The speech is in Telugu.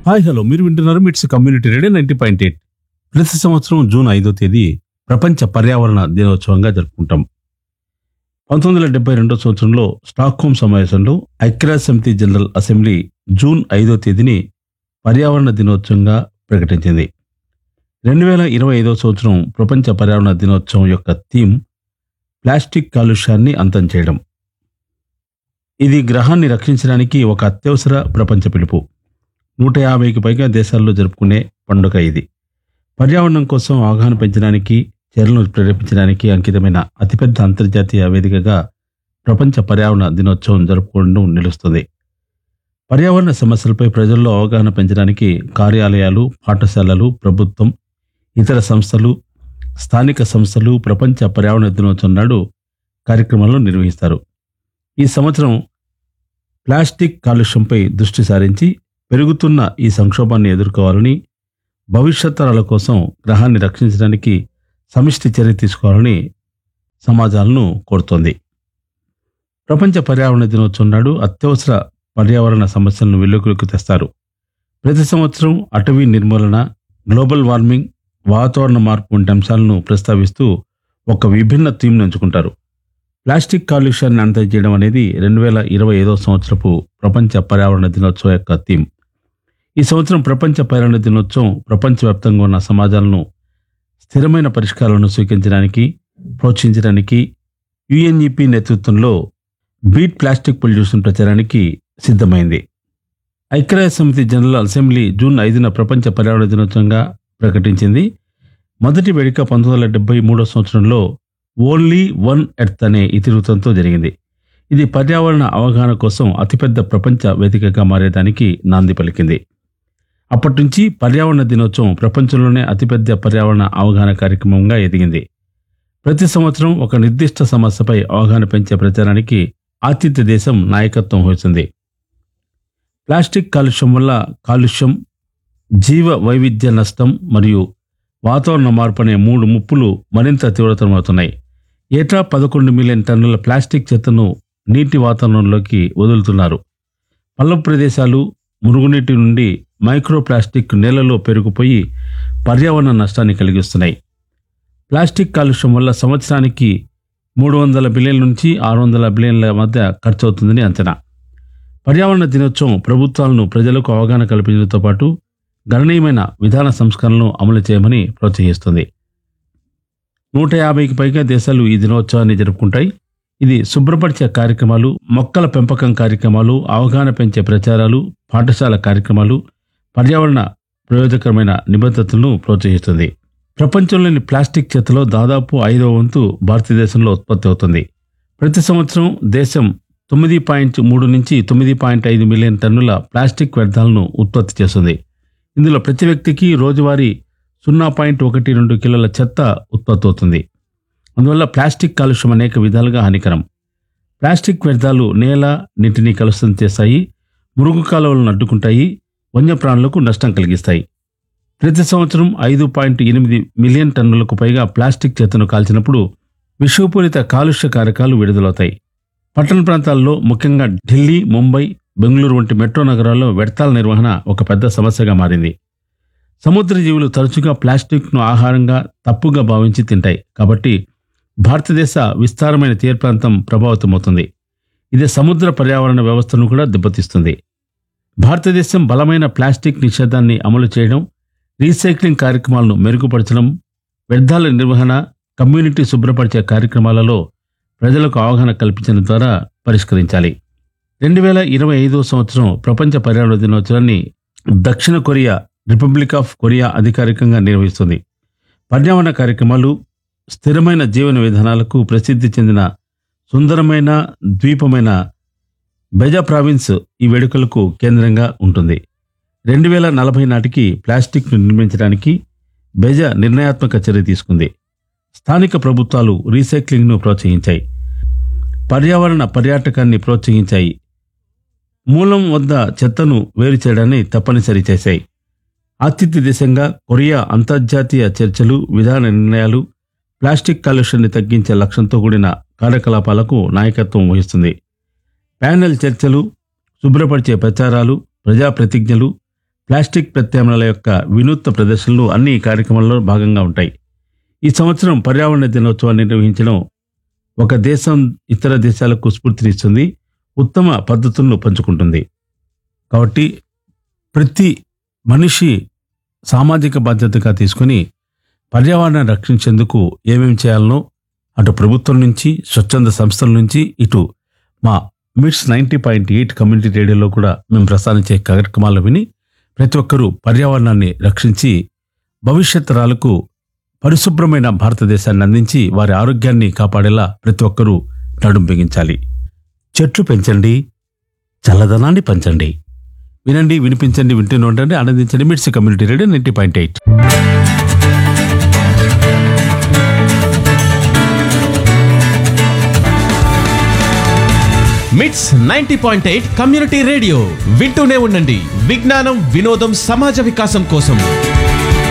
హాయ్ హలో మీరు వింటున్నారు MITS community radio ninety point eight ప్రతి సంవత్సరం జూన్ ఐదో తేదీ ప్రపంచ పర్యావరణ దినోత్సవంగా జరుపుకుంటాం పంతొమ్మిది వందల డెబ్బై రెండో సంవత్సరంలో స్టాక్హోమ్ సమావేశంలో ఐక్యరాజ్య సమితి జనరల్ అసెంబ్లీ జూన్ ఐదో తేదీని పర్యావరణ దినోత్సవంగా ప్రకటించింది రెండు వేల ఇరవై ఐదో సంవత్సరం ప్రపంచ పర్యావరణ దినోత్సవం యొక్క థీమ్ ప్లాస్టిక్ కాలుష్యాన్ని అంతం చేయడం ఇది గ్రహాన్ని రక్షించడానికి ఒక అత్యవసర ప్రపంచ పిలుపు నూట యాభైకి పైగా దేశాల్లో జరుపుకునే పండుగ ఇది పర్యావరణం కోసం అవగాహన పెంచడానికి చర్యలను ప్రేరేపించడానికి అంకితమైన అతిపెద్ద అంతర్జాతీయ వేదికగా ప్రపంచ పర్యావరణ దినోత్సవం జరుపుకోవడం నిలుస్తుంది పర్యావరణ సమస్యలపై ప్రజల్లో అవగాహన పెంచడానికి కార్యాలయాలు పాఠశాలలు ప్రభుత్వం ఇతర సంస్థలు స్థానిక సంస్థలు ప్రపంచ పర్యావరణ దినోత్సవం నాడు కార్యక్రమాలను నిర్వహిస్తారు ఈ సంవత్సరం ప్లాస్టిక్ కాలుష్యంపై దృష్టి సారించి పెరుగుతున్న ఈ సంక్షోభాన్ని ఎదుర్కోవాలని భవిష్యత్ తరాల కోసం గ్రహాన్ని రక్షించడానికి సమిష్టి చర్య తీసుకోవాలని సమాజాలను కోరుతోంది ప్రపంచ పర్యావరణ దినోత్సవం నాడు అత్యవసర పర్యావరణ సమస్యలను వెలుగులోకి తెస్తారు ప్రతి సంవత్సరం అటవీ నిర్మూలన గ్లోబల్ వార్మింగ్ వాతావరణ మార్పు వంటి అంశాలను ప్రస్తావిస్తూ ఒక విభిన్న థీమ్ను ఎంచుకుంటారు ప్లాస్టిక్ కాలుష్యాన్ని అంతం చేయడం అనేది రెండు వేల ఇరవై ఐదో సంవత్సరపు ప్రపంచ పర్యావరణ దినోత్సవం యొక్క థీమ్ ఈ సంవత్సరం ప్రపంచ పర్యావరణ దినోత్సవం ప్రపంచవ్యాప్తంగా ఉన్న సమాజాలను స్థిరమైన పరిష్కారాలను స్వీకరించడానికి ప్రోత్సహించడానికి యుఎన్ఈపి నేతృత్వంలో బీట్ ప్లాస్టిక్ పొల్యూషన్ ప్రచారానికి సిద్ధమైంది ఐక్యరాజ్య సమితి జనరల్ అసెంబ్లీ జూన్ ఐదున ప్రపంచ పర్యావరణ దినోత్సవంగా ప్రకటించింది మొదటి వేడుక పంతొమ్మిది వందల డెబ్బై మూడో సంవత్సరంలో ఓన్లీ వన్ ఎర్త్ అనే ఇతివృత్తంతో జరిగింది ఇది పర్యావరణ అవగాహన కోసం అతిపెద్ద ప్రపంచ వేదికగా మారేదానికి నాంది పలికింది అప్పటి నుంచి పర్యావరణ దినోత్సవం ప్రపంచంలోనే అతిపెద్ద పర్యావరణ అవగాహన కార్యక్రమంగా ఎదిగింది ప్రతి సంవత్సరం ఒక నిర్దిష్ట సమస్యపై అవగాహన పెంచే ప్రచారానికి ఆతిథ్య దేశం నాయకత్వం వహిస్తుంది ప్లాస్టిక్ కాలుష్యం వల్ల కాలుష్యం జీవ వైవిధ్య నష్టం మరియు వాతావరణ మార్పు అనే మూడు ముప్పులు మరింత తీవ్రతరమవుతున్నాయి ఏటా పదకొండు మిలియన్ టన్నుల ప్లాస్టిక్ చెత్తను నీటి వాతావరణంలోకి వదులుతున్నారు పల్లపు ప్రదేశాలు మురుగునీటి నుండి మైక్రో ప్లాస్టిక్ నేలలో పెరుగుపోయి పర్యావరణ నష్టాన్ని కలిగిస్తున్నాయి ప్లాస్టిక్ కాలుష్యం వల్ల సంవత్సరానికి మూడు వందల బిలియన్ల నుంచి ఆరు వందల బిలియన్ల మధ్య ఖర్చు అవుతుందని అంచనా పర్యావరణ దినోత్సవం ప్రభుత్వాలను ప్రజలకు అవగాహన కల్పించడంతో పాటు గణనీయమైన విధాన సంస్కరణలను అమలు చేయమని ప్రోత్సహిస్తుంది నూట యాభైకి పైగా దేశాలు ఈ దినోత్సవాన్ని జరుపుకుంటాయి ఇది శుభ్రపరిచే కార్యక్రమాలు మొక్కల పెంపకం కార్యక్రమాలు అవగాహన పెంచే ప్రచారాలు పాఠశాల కార్యక్రమాలు పర్యావరణ ప్రయోజకరమైన నిబద్ధతలను ప్రోత్సహిస్తుంది ప్రపంచంలోని ప్లాస్టిక్ చెత్తలో దాదాపు ఐదవ వంతు భారతదేశంలో ఉత్పత్తి అవుతుంది ప్రతి సంవత్సరం దేశం తొమ్మిది పాయింట్ మూడు నుంచి తొమ్మిది పాయింట్ ఐదు మిలియన్ టన్నుల ప్లాస్టిక్ వ్యర్థాలను ఉత్పత్తి చేస్తుంది ఇందులో ప్రతి వ్యక్తికి రోజువారీ సున్నా పాయింట్ ఒకటి రెండు కిలోల చెత్త ఉత్పత్తి అవుతుంది అందువల్ల ప్లాస్టిక్ కాలుష్యం అనేక విధాలుగా హానికరం ప్లాస్టిక్ వ్యర్థాలు నేల నీటిని కలుషితం చేస్తాయి మురుగు కాలువలను అడ్డుకుంటాయి వన్యప్రాణులకు నష్టం కలిగిస్తాయి ప్రతి సంవత్సరం ఐదు పాయింట్ ఎనిమిది మిలియన్ టన్నులకు పైగా ప్లాస్టిక్ చెత్తను కాల్చినప్పుడు విషపూరిత కాలుష్య కారకాలు విడుదలవుతాయి పట్టణ ప్రాంతాల్లో ముఖ్యంగా ఢిల్లీ ముంబై బెంగళూరు వంటి మెట్రో నగరాల్లో వ్యర్థాల నిర్వహణ ఒక పెద్ద సమస్యగా మారింది సముద్ర జీవులు తరచుగా ప్లాస్టిక్ను ఆహారంగా తప్పుగా భావించి తింటాయి కాబట్టి భారతదేశ విస్తారమైన తీర ప్రాంతం ప్రభావితమవుతుంది ఇది సముద్ర పర్యావరణ వ్యవస్థను కూడా దెబ్బతీస్తుంది భారతదేశం బలమైన ప్లాస్టిక్ నిషేధాన్ని అమలు చేయడం రీసైక్లింగ్ కార్యక్రమాలను మెరుగుపరచడం వ్యర్థాల నిర్వహణ కమ్యూనిటీ శుభ్రపరిచే కార్యక్రమాలలో ప్రజలకు అవగాహన కల్పించడం ద్వారా పరిష్కరించాలి రెండు వేల ఇరవై ఐదో సంవత్సరం ప్రపంచ పర్యావరణ దినోత్సవాన్ని దక్షిణ కొరియా రిపబ్లిక్ ఆఫ్ కొరియా అధికారికంగా నిర్వహిస్తుంది పర్యావరణ కార్యక్రమాలు స్థిరమైన జీవన విధానాలకు ప్రసిద్ధి చెందిన సుందరమైన ద్వీపమైన బెజా ప్రావిన్స్ ఈ వేడుకలకు కేంద్రంగా ఉంటుంది రెండు వేల నలభై నాటికి ప్లాస్టిక్ను నిర్మించడానికి బెజా నిర్ణయాత్మక చర్య తీసుకుంది స్థానిక ప్రభుత్వాలు రీసైక్లింగ్ను ప్రోత్సహించాయి పర్యావరణ పర్యాటకాన్ని ప్రోత్సహించాయి మూలం వద్ద చెత్తను వేరు చేయడాన్ని తప్పనిసరి చేశాయి ఆతిథ్య దేశంగా కొరియా అంతర్జాతీయ చర్చలు విధాన నిర్ణయాలు ప్లాస్టిక్ కాలుష్యాన్ని తగ్గించే లక్ష్యంతో కూడిన కార్యకలాపాలకు నాయకత్వం వహిస్తుంది ప్యానెల్ చర్చలు శుభ్రపరిచే ప్రచారాలు ప్రజా ప్రతిజ్ఞలు ప్లాస్టిక్ ప్రత్యామ్నాయాల యొక్క వినూత్న ప్రదర్శనలు అన్ని ఈ కార్యక్రమాల్లో భాగంగా ఉంటాయి ఈ సంవత్సరం పర్యావరణ దినోత్సవాన్ని నిర్వహించడం ఒక దేశం ఇతర దేశాలకు స్ఫూర్తినిస్తుంది ఉత్తమ పద్ధతులను పంచుకుంటుంది కాబట్టి ప్రతి మనిషి సామాజిక బాధ్యతగా తీసుకుని పర్యావరణాన్ని రక్షించేందుకు ఏమేమి చేయాలనో అటు ప్రభుత్వం నుంచి స్వచ్ఛంద సంస్థల నుంచి ఇటు మా మిట్స్ నైంటీ పాయింట్ ఎయిట్ కమ్యూనిటీ రేడియోలో కూడా మేము ప్రసారించే కార్యక్రమాలు విని ప్రతి ఒక్కరూ పర్యావరణాన్ని రక్షించి భవిష్యత్ తరాలకు పరిశుభ్రమైన భారతదేశాన్ని అందించి వారి ఆరోగ్యాన్ని కాపాడేలా ప్రతి ఒక్కరూ నడుం బిగించాలి చెట్లు పెంచండి చల్లదనాన్ని పంచండి వినండి వినిపించండి వింటూనే ఉండండి ఆనందించండి MITS community radio ninety point eight MITS ninety point eight community radio వింటూనే ఉండండి విజ్ఞానం వినోదం సమాజ వికాసం కోసం